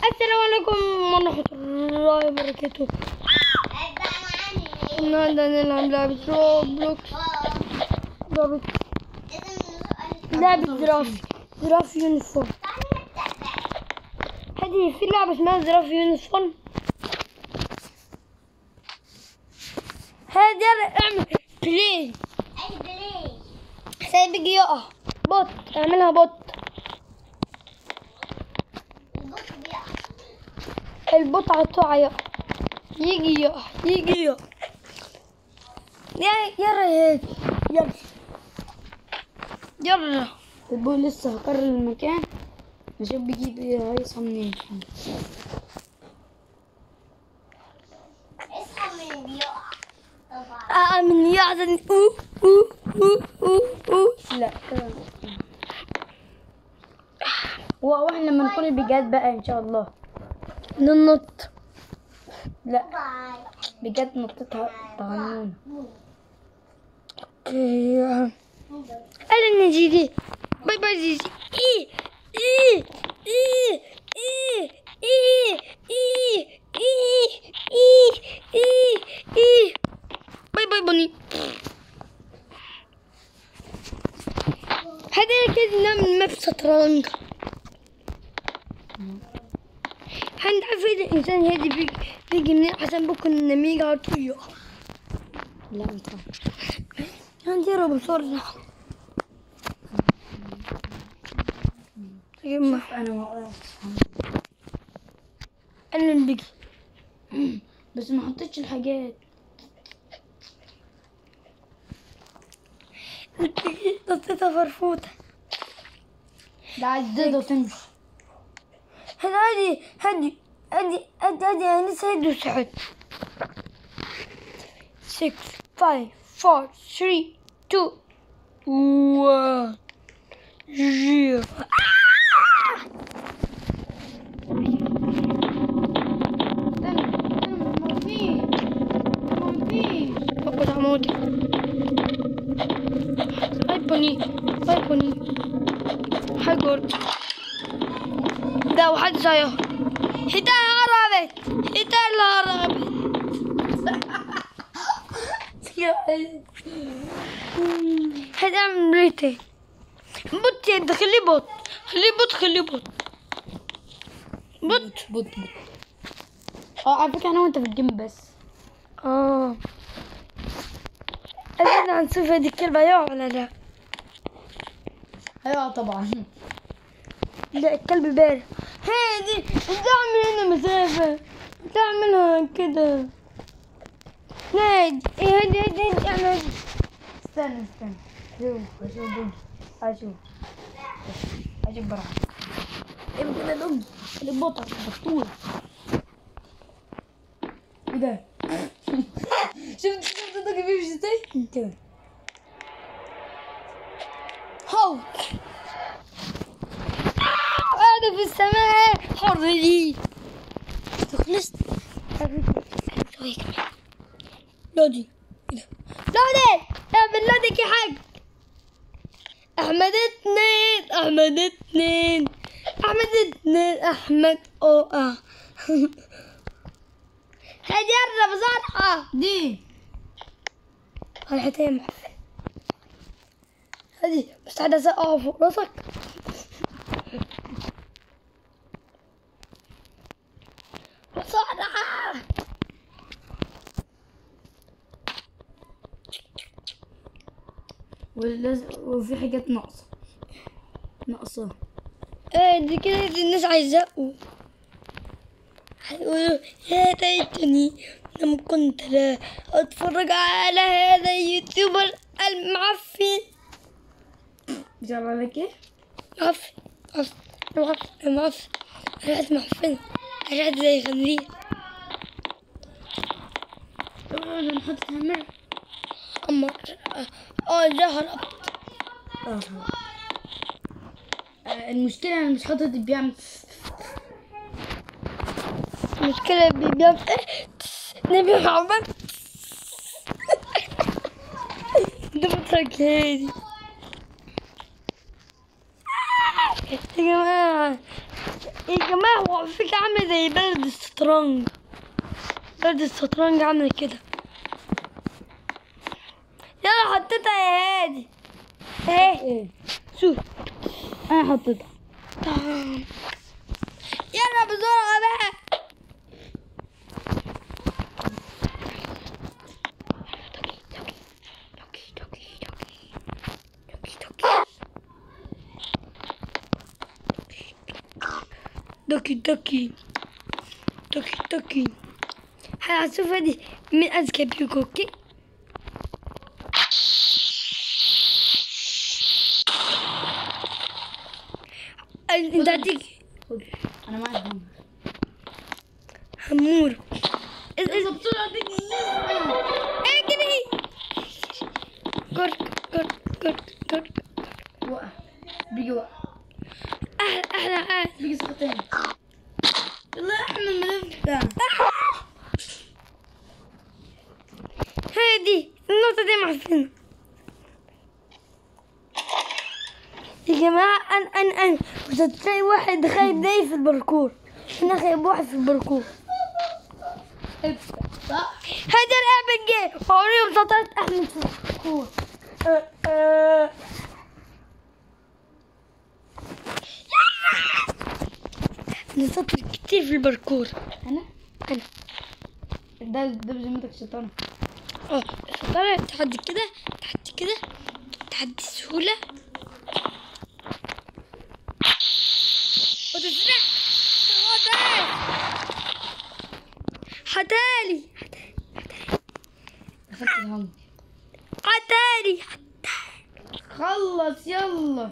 السلام عليكم ورحمة الله وبركاته النهارده هنلعب لعبة روبلوكس لعبة لعبة زراف زراف يونيفورم هذه في لعبة اسمها زراف يونيفورم هذا اعمل بلاي سايب بيجي يقع بوت اعملها بوت البوت على الطوع يقع يجي يقع يجي يقع يا يلا يا يلا يلا البوي لسه هقرر المكان نشوف بيجيب ايه هيصحى منين آه من يعزن أوه أوه أوه أوه أوه لا كده هو واحنا لما نكون البيجات بقى ان شاء الله ننط لا بجد نطتها تغنون أوكي. أنا نجيدي باي باي جيجي إيه إيه إيه إيه إيه إيه إيه إيه إيه إيه باي باي بني هذا كده نعمل ماب شطرنج هنعرف إذا الإنسان هادي بيجي بيجي منين عشان بكون النميجة على طول يقع. لا انت هنديره بسرعة يما انا ما قرأت. أنا اللي بيجي بس ما حطيتش الحاجات نطيتها فرفوتة ده عدد وتمشي هذا هادي هادي هادي هادي هادي أنا لسه هادي وسحت 6 5 4 3 2 1 0 فقد عمودي هاي بني هاي بني هاي جورج ده واحد زيه هداية هربت هداية اللي هربت هذا عمريتي بوت يد خليه بوت خليه بوت خليه بوت بوت بوت بوت اه على فكرة انا وانت في الجيم بس اه أنا هنشوف هذه الكلمة يا ولا لا ايوه طبعا لا الكلب بارد هادي تعمل هنا مسافة تعملها كده نادي ايه هادي هادي هادي اعمل استنى استنى شوف اشوف دوج اشوف اشوف براحتك ابن كده دوج البطل بطول ايه ده شفت شفت دوج بيمشي ازاي كده هو أنا في السماء حرية خلصت شوية كمان لودي لودي اعمل لودك يا حاج أحمد اتنين أحمد اتنين أحمد اتنين أحمد أو أه هادي قرب بسرعة دي الحتة محفل هذه مستعدة أقع فوق راسك بسرعة واللز- وفي حاجات ناقصة ناقصة ايه دي كده دي الناس عايزاقوا هيقولوا يا ليتني لم كنت لا اتفرج على هذا اليوتيوبر المعفن بتعمل عليك ايه؟ معفن معفن معفن معفن ريحة معفنة ريحة زي خنزير طبعا انا نحط تمر أما اه زهرة آه، المشكلة انا مش حاطط بيعمل المشكلة بيبيع نبي محمد ده بضحك هادي يا جماعة يا جماعة هو على فكرة عامل زي بلد الشطرنج بلد الشطرنج عامل كده يلا حطيتها يا هادي اهي ايه شوف انا حطيتها تمام. يلا بسرعة بقى دوكي دوكي دوكي دوكي هشوف هذه من أذكى بيكو اوكي انت هتيجي خد انا معايا هم همور اذا بسرعه تيجي اجري كرك كرك كرك كرك وقع بيجي وقع احلى احلى احلى بيجي سقط تاني يلا يا احمد الملف ده هادي النقطة دي معفنة يا جماعة أنا أنا أنا مش هتلاقي واحد خايب زي في الباركور أنا خايب واحد في الباركور صح هذا الأحمد جه وأوريهم سطرت أحمد في الباركور أه، أه. أنا سطر كتير في الباركور انا أنا ده ده بذمتك شيطان اه السطرة تعدي كده تعدي كده تعدي بسهولة وتسرع حتالي اخدت الهم حتالي خلص يلا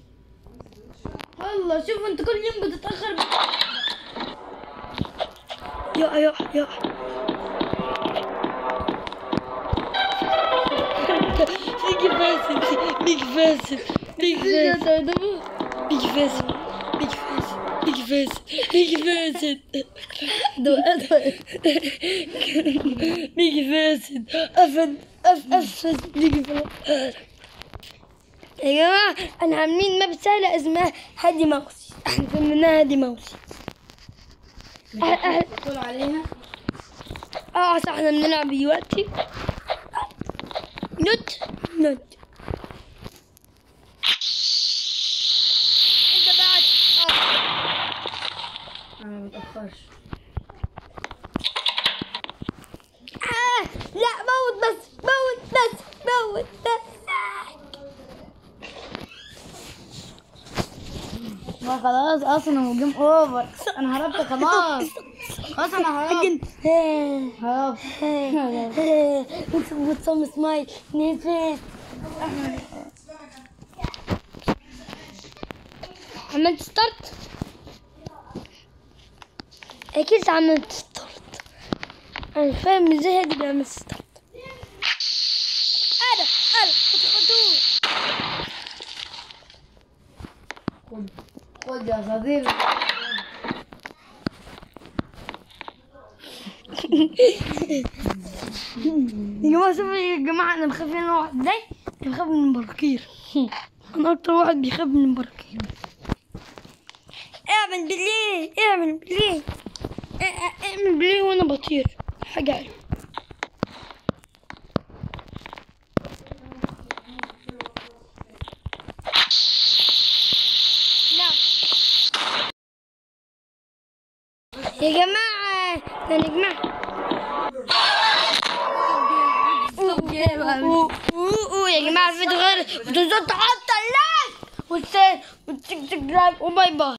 يلا شوف انت كل يوم بتتاخر يا يا يا بيجي فاسد بيجي فاسد بيجي فاسد بيجي فاسد بيجي فاسد بيجي فاسد بيجي فاسد بيجي فاسد أفد أف أفد بيجي فاسد يا جماعة أنا عاملين ماب سهلة اسمها هادي موسي احنا سميناها هادي موسي أه- أه- قول عليها اه صح احنا بنلعب دلوقتي نوت نوت انت بعد اه انا ما بتاخرش آه، لا موت بس موت بس موت بس ما خلاص اصلا هو جيم اوفر انا هربت خلاص خلاص انا هربت لكن هربت with some smile in his face عملت ستارت اكيد عملت ستارت انا فاهم ازاي هادي بيعمل ستارت انا انا خطوه خد خد يا صديقي يا جماعة شوفوا يا جماعة أنا بخاف من واحد ازاي؟ أنا بخاف من البراكير أنا أكتر واحد بيخاف من البراكير اعمل بالليل اعمل بالليل ا- ا- اعمل بالليل وأنا بطير حاجة حلوة نعم. يا جماعة يا جماعة أوه، أوه، أوه، يا جماعة الفيديو غير وتنسوا تحطوا اللايك والشير والتيك توك لايك وباي باي